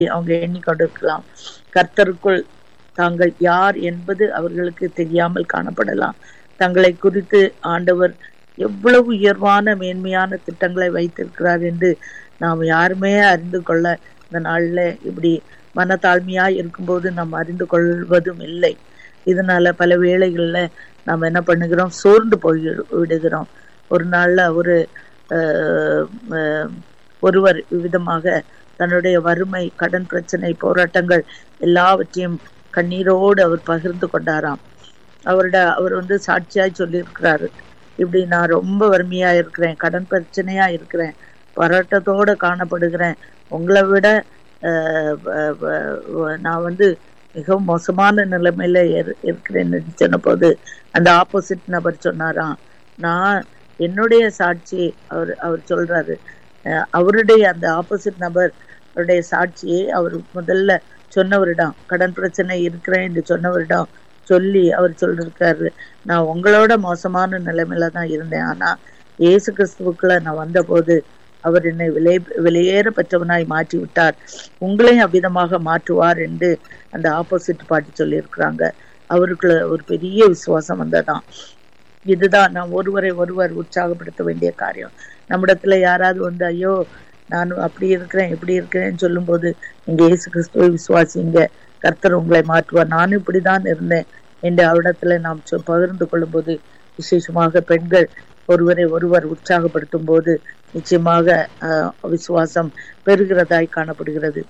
அவங்க எண்ணிக்கொண்டிருக்கலாம் கர்த்தருக்குள் தாங்கள் யார் என்பது அவர்களுக்கு தெரியாமல் காணப்படலாம் தங்களை குறித்து ஆண்டவர் எவ்வளவு உயர்வான மேன்மையான திட்டங்களை வைத்திருக்கிறார் என்று நாம் யாருமே அறிந்து கொள்ள இந்த நாள்ல இப்படி மனத்தாழ்மையா இருக்கும்போது நாம் அறிந்து கொள்வதும் இல்லை இதனால பல வேளைகள்ல நாம் என்ன பண்ணுகிறோம் சோர்ந்து போய் விடுகிறோம் ஒரு நாள்ல ஒரு அஹ், அஹ், ஒருவர் விதமாக தன்னுடைய வறுமை கடன் பிரச்சனை போராட்டங்கள் எல்லாவற்றையும் கண்ணீரோடு அவர் பகிர்ந்து கொண்டாராம் அவரோட அவர் வந்து சாட்சியாய் சொல்லியிருக்கிறாரு இப்படி நான் ரொம்ப வறுமையா இருக்கிறேன் கடன் பிரச்சனையா இருக்கிறேன் போராட்டத்தோட காணப்படுகிறேன் உங்களை விட அஹ், வ- வ- வ- நான் வந்து மிகவும் மோசமான நிலைமையில இரு- இருக்கிறேன்னு சொன்ன போது அந்த ஆப்போசிட் நபர் சொன்னாராம் நான் என்னுடைய சாட்சி அவர் அவர் சொல்றாரு அஹ், அவருடைய அந்த ஆப்போசிட் நபர் அவருடைய சாட்சியை அவர் முதல்ல சொன்னவரிடம் கடன் பிரச்சனை இருக்கிறேன் என்று சொன்னவரிடம் சொல்லி அவர் சொல்லிருக்காரு நான் உங்களோட மோசமான நிலைமையில தான் இருந்தேன் ஆனா இயேசு கிறிஸ்துவுக்குள்ள நான் வந்தபோது அவர் என்னை விலை வெளியேற பெற்றவனாய் மாற்றி விட்டார் உங்களையும் அவ்விதமாக மாற்றுவார் என்று அந்த ஆப்போசிட் பாட்டி சொல்லியிருக்கிறாங்க அவருக்குள்ள ஒரு பெரிய விசுவாசம் வந்ததாம் இதுதான் நாம் ஒருவரை ஒருவர் உற்சாகப்படுத்த வேண்டிய காரியம் நம்மிடத்துல யாராவது வந்து ஐயோ நான் அப்படி இருக்கிறேன் இப்படி இருக்கிறேன்னு சொல்லும்போது நீங்க இயேசு கிறிஸ்துவை விசுவாசிங்க கர்த்தர் உங்களை மாற்றுவார் நானும் இப்படிதான் இருந்தேன் என்று அவரிடத்துல நாம் சொ- பகிர்ந்து கொள்ளும்போது விசேஷமாக பெண்கள் ஒருவரை ஒருவர் உற்சாகப்படுத்தும் போது நிச்சயமாக ஆஹ், விசுவாசம் பெறுகிறதாய் காணப்படுகிறது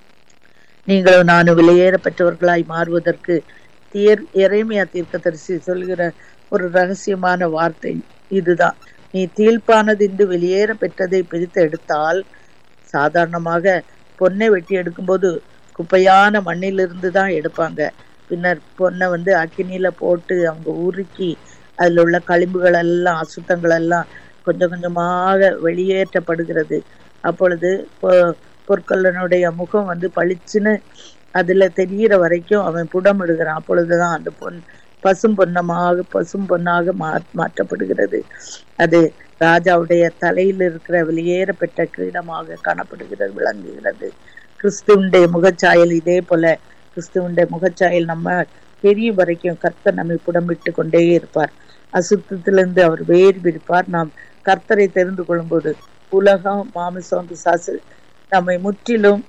நீங்களும் நானும் வெளியேற பெற்றவர்களாய் மாறுவதற்கு தீர் இறைமையா தீர்க்கதரிசி சொல்கிற ஒரு ரகசியமான வார்த்தை இதுதான் நீ தீழ்ப்பானதின்று வெளியேற பெற்றதை பிரித்து எடுத்தால் சாதாரணமாக பொன்னை வெட்டி எடுக்கும்போது குப்பையான மண்ணிலிருந்து தான் எடுப்பாங்க பின்னர் பொன்னை வந்து அக்கினியில போட்டு அவங்க உருக்கி அதுல உள்ள களிம்புகள் எல்லாம் அசுத்தங்கள் எல்லாம் கொஞ்சம் கொஞ்சமாக வெளியேற்றப்படுகிறது அப்பொழுது பொ- பொற்கொல்லனுடைய முகம் வந்து பளிச்சுன்னு அதுல தெரிகிற வரைக்கும் அவன் புடமிடுகிறான் அப்பொழுதுதான் அந்த பொன் பசும் பொன்னமாக பசும் பொன்னாக மா மாற்றப்படுகிறது அது ராஜாவுடைய தலையில் இருக்கிற வெளியேற பெற்ற கிரீடமாக காணப்படுகிறது விளங்குகிறது கிறிஸ்துவனுடைய முகச்சாயல் இதே போல கிறிஸ்துவனுடைய முகச்சாயல் நம்ம பெரிய வரைக்கும் கர்த்தர் நம்மை புடமிட்டு கொண்டே இருப்பார் அசுத்தத்திலிருந்து அவர் வேறு விடுப்பார் நாம் கர்த்தரை தெரிந்து கொள்ளும்போது உலகம் மாமிசம் பிசாசு நம்மை முற்றிலும்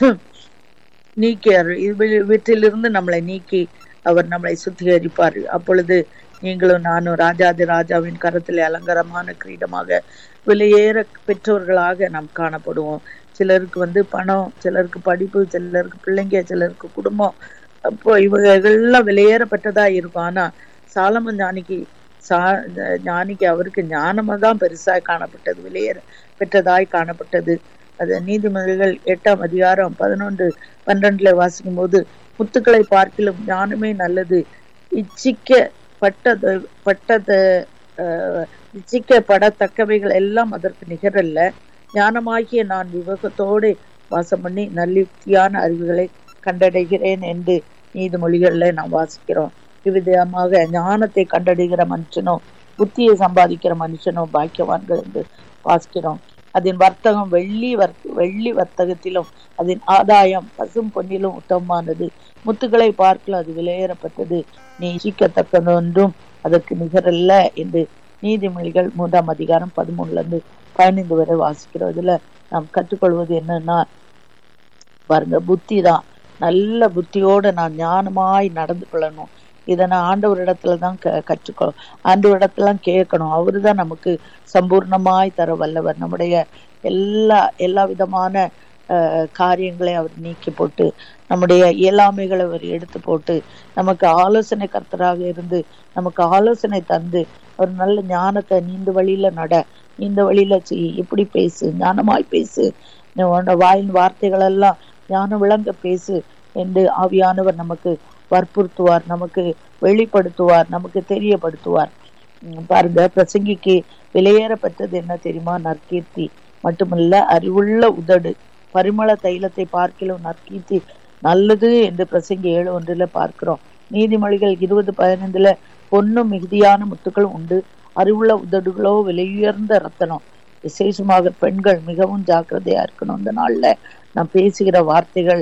நீக்கி அருள் இவ- இவற்றிலிருந்து நம்மளை நீக்கி அவர் நம்மளை சுத்திகரிப்பார் அப்பொழுது நீங்களும் நானும் ராஜாதி ராஜாவின் கரத்திலே அலங்காரமான கிரீடமாக வெளியேற பெற்றோர்களாக நாம் காணப்படுவோம் சிலருக்கு வந்து பணம் சிலருக்கு படிப்பு சிலருக்கு பிள்ளைங்க சிலருக்கு குடும்பம் அப்போ இவங்கெல்லாம் வெளியேறப்பட்டதா இருக்கும் ஆனா சாலமன் ஞானிக்கு சா ஞானிக்கு அவருக்கு ஞானமா தான் பெருசாய் காணப்பட்டது வெளியேற பெற்றதாய் காணப்பட்டது அது நீதிமொழிகள் எட்டாம் அதிகாரம் பதினொன்று பன்னிரண்டுல வாசிக்கும் போது முத்துக்களை பார்க்கிலும் ஞானமே நல்லது இச்சிக்க பட்டது பட்டது அஹ், இச்சிக்கப்படத்தக்கவைகள் எல்லாம் அதற்கு நிகரல்ல ஞானமாகிய நான் விவேகத்தோடு வாசம் பண்ணி நல்லுக்தியான அறிவுகளை கண்டடைகிறேன் என்று நீதிமொழிகள்ல நாம் வாசிக்கிறோம் இவ்விதமாக ஞானத்தை கண்டடைகிற மனுஷனோ புத்தியை சம்பாதிக்கிற மனுஷனோ பாக்கியவான்கள் என்று வாசிக்கிறோம் அதன் வர்த்தகம் வெள்ளி வர் வெள்ளி வர்த்தகத்திலும் அதன் ஆதாயம் பசும் பொன்னிலும் உத்தமமானது முத்துக்களை பார்க்கல அது விலையேறப்பட்டது நீ இச்சிக்கத்தக்கதொன்றும் அதற்கு நிகரல்ல என்று நீதிமொழிகள் மூன்றாம் அதிகாரம் பதிமூணுல இருந்து பதினைந்து வரை வாசிக்கிறோம் இதுல நாம் கற்றுக்கொள்வது என்னன்னா பாருங்க புத்தி தான் நல்ல புத்தியோட நான் ஞானமாய் நடந்து கொள்ளணும் இதை நான் ஆண்டவரிடத்துல தான் க கற்றுக்கொ ஆண்டவரிடத்துல கேட்கணும் அவரு தான் நமக்கு சம்பூர்ணமாய் தர வல்லவர் நம்முடைய எல்லா எல்லா விதமான அஹ், காரியங்களை அவர் நீக்கி போட்டு நம்முடைய இயலாமைகளை அவர் எடுத்து போட்டு நமக்கு ஆலோசனை கர்த்தராக இருந்து நமக்கு ஆலோசனை தந்து ஒரு நல்ல ஞானத்தை நீந்த வழியில நட இந்த வழியில செய் இப்படி பேசு ஞானமாய் பேசு நீ உன்னோட வாயின் வார்த்தைகள் எல்லாம் ஞானம் விளங்க பேசு என்று ஆவியானவர் நமக்கு வற்புறுத்துவார் நமக்கு வெளிப்படுத்துவார் நமக்கு தெரியப்படுத்துவார் உம் பாருங்க பிரசங்கிக்கு விலையேறப்பட்டது என்ன தெரியுமா நற்கீர்த்தி மட்டுமல்ல அறிவுள்ள உதடு பரிமள தைலத்தை பார்க்கிலும் நற்கீர்த்தி நல்லது என்று பிரசங்கி ஏழு ஒன்றுல பார்க்கிறோம் நீதிமொழிகள் இருபது பதினைந்துல பொன்னும் மிகுதியான முத்துக்களும் உண்டு அறிவுள்ள உதடுகளோ விலையுயர்ந்த ரத்தனம் விசேஷமாக பெண்கள் மிகவும் ஜாக்கிரதையா இருக்கணும் இந்த நாள்ல நாம் பேசுகிற வார்த்தைகள்